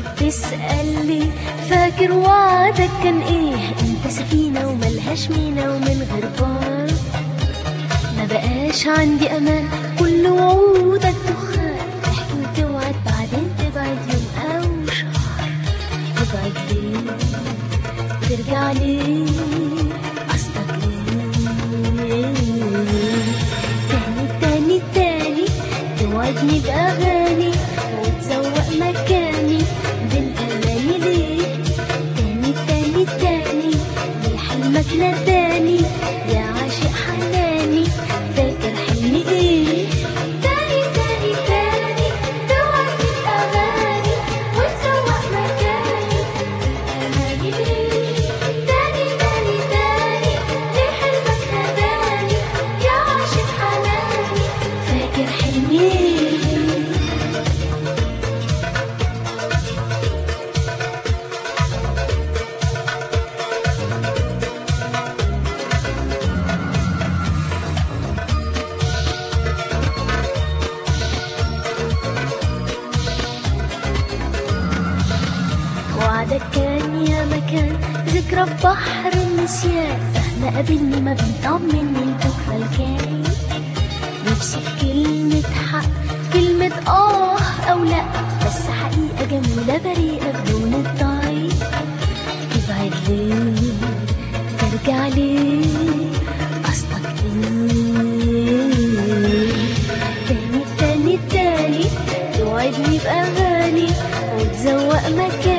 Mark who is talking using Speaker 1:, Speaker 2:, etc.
Speaker 1: تسأل لي فاكر وعدك كان ايه انت سفينة وملهاش مينا ومن غير بار ما بقاش عندي امان كل وعودك دخان تحكي وتوعد بعدين تبعد يوم او شهر تبعد ليه ترجع ليه قصدك ليه تاني تاني تاني توعدني بأغاني وتزوق مكاني بالأماني ليه تاني تاني تاني ليه حلمك ناداني يا عاشق حناني فاكر حلمي ايه تاني تاني تاني توعدني بأغاني وتزوق مكاني بالأماني ليه تاني تاني تاني ليه حلمك ناداني يا عاشق حناني فاكر حلمي ايه وعدك كان يا مكان ذكرى بحر النسيان مهما قابلني ما بيطمني البكرة الجاي نفسي في كلمة حق كلمة آه أو لأ بس حقيقة جميلة بريئة بدون الضعيف تبعد ليه ترجع ليه قصدك ايه تاني تاني تاني توعدني بأغاني وتزوق مكاني